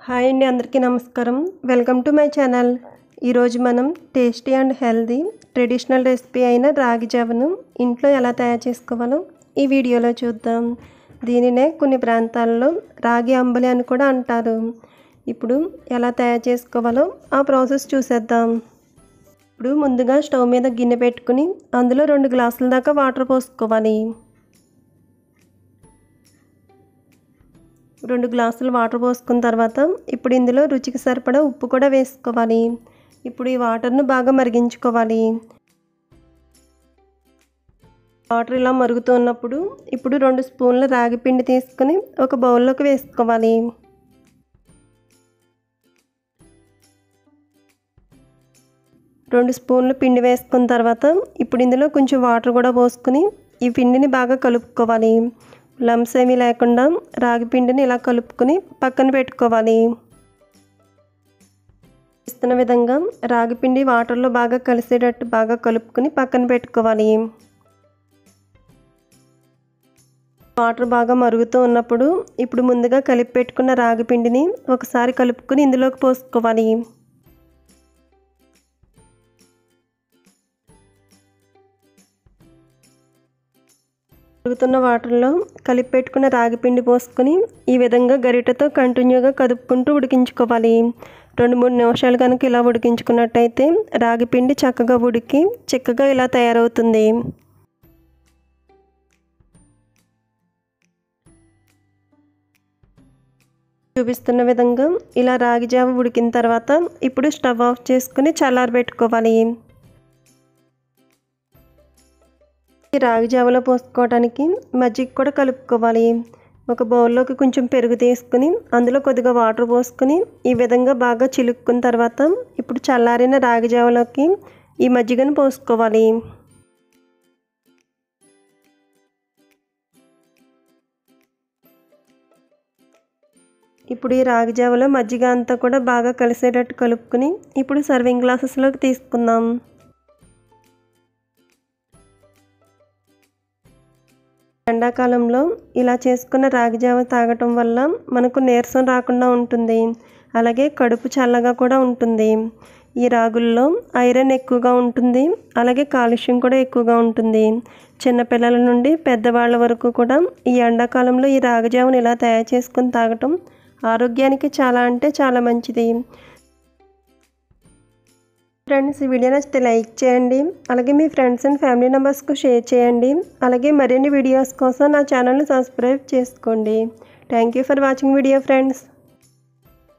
hi అండి అందరికీ నమస్కారం వెల్కమ్ టు మై ఛానల్ ఈరోజు మనం tasty and healthy traditional recipe అయిన రాగి జావను ఇంట్లో ఎలా తయారు చేసుకోవాలో ఈ వీడియోలో చూద్దాం దీనినే కొన్ని ప్రాంతాల్లో రాగి అంబలి అని కూడా అంటారు ఇప్పుడు ఎలా తయారు చేసుకోవాలో ఆ ప్రాసెస్ చూసేద్దాం ఇప్పుడు ముందుగా స్టవ్ మీద గిన్నె పెట్టుకుని అందులో రెండు గ్లాసుల దాకా వాటర్ పోసుకోవాలి రెండు గ్లాసులు వాటర్ పోసుకున్న తర్వాత ఇప్పుడు ఇందులో రుచికి సరిపడా ఉప్పు కూడా వేసుకోవాలి ఇప్పుడు ఈ వాటర్ను బాగా మరిగించుకోవాలి వాటర్ ఇలా మరుగుతున్నప్పుడు ఇప్పుడు రెండు స్పూన్ల రాగి పిండి తీసుకుని ఒక బౌల్లోకి వేసుకోవాలి రెండు స్పూన్లు పిండి వేసుకున్న తర్వాత ఇప్పుడు ఇందులో కొంచెం వాటర్ కూడా పోసుకుని ఈ పిండిని బాగా కలుపుకోవాలి లమ్స్ ఏమీ లేకుండా రాగి పిండిని ఇలా కలుపుకొని పక్కన పెట్టుకోవాలి ఇస్తున్న విధంగా రాగి పిండి వాటర్లో బాగా కలిసేటట్టు బాగా కలుపుకొని పక్కన పెట్టుకోవాలి వాటర్ బాగా మరుగుతూ ఉన్నప్పుడు ఇప్పుడు ముందుగా కలిపి పెట్టుకున్న రాగి పిండిని ఒకసారి కలుపుకొని ఇందులోకి పోసుకోవాలి మరుగుతున్న వాటర్లో కలిపి పెట్టుకున్న రాగి పిండి పోసుకొని ఈ విధంగా గరిటెతో కంటిన్యూగా కదుపుకుంటూ ఉడికించుకోవాలి రెండు మూడు నిమిషాలు కనుక ఇలా ఉడికించుకున్నట్టయితే రాగి పిండి చక్కగా ఉడికి చిక్కగా ఇలా తయారవుతుంది చూపిస్తున్న విధంగా ఇలా రాగి జావ ఉడికిన తర్వాత ఇప్పుడు స్టవ్ ఆఫ్ చేసుకుని చల్లారబెట్టుకోవాలి రాగి జావలో పోసుకోవడానికి మజ్జిగ కూడా కలుపుకోవాలి ఒక బౌల్లోకి కొంచెం పెరుగు తీసుకుని అందులో కొద్దిగా వాటర్ పోసుకొని ఈ విధంగా బాగా చిలుక్కున్న తర్వాత ఇప్పుడు చల్లారిన రాగి జావలోకి ఈ మజ్జిగను పోసుకోవాలి ఇప్పుడు ఈ రాగి జావలో మజ్జిగ అంతా కూడా బాగా కలిసేటట్టు కలుపుకొని ఇప్పుడు సర్వింగ్ గ్లాసెస్లోకి తీసుకుందాం ఎండాకాలంలో ఇలా చేసుకున్న రాగి జావ తాగటం వల్ల మనకు నీరసం రాకుండా ఉంటుంది అలాగే కడుపు చల్లగా కూడా ఉంటుంది ఈ రాగుల్లో ఐరన్ ఎక్కువగా ఉంటుంది అలాగే కాలుష్యం కూడా ఎక్కువగా ఉంటుంది చిన్నపిల్లల నుండి పెద్దవాళ్ళ వరకు కూడా ఈ ఎండాకాలంలో ఈ రాగి జావను ఇలా తయారు చేసుకుని తాగటం ఆరోగ్యానికి చాలా అంటే చాలా మంచిది ఫ్రెండ్స్ ఈ వీడియో నచ్చితే లైక్ చేయండి అలాగే మీ ఫ్రెండ్స్ అండ్ ఫ్యామిలీ మెంబర్స్కు షేర్ చేయండి అలాగే మరిన్ని వీడియోస్ కోసం నా ఛానల్ని సబ్స్క్రైబ్ చేసుకోండి thank you for watching video friends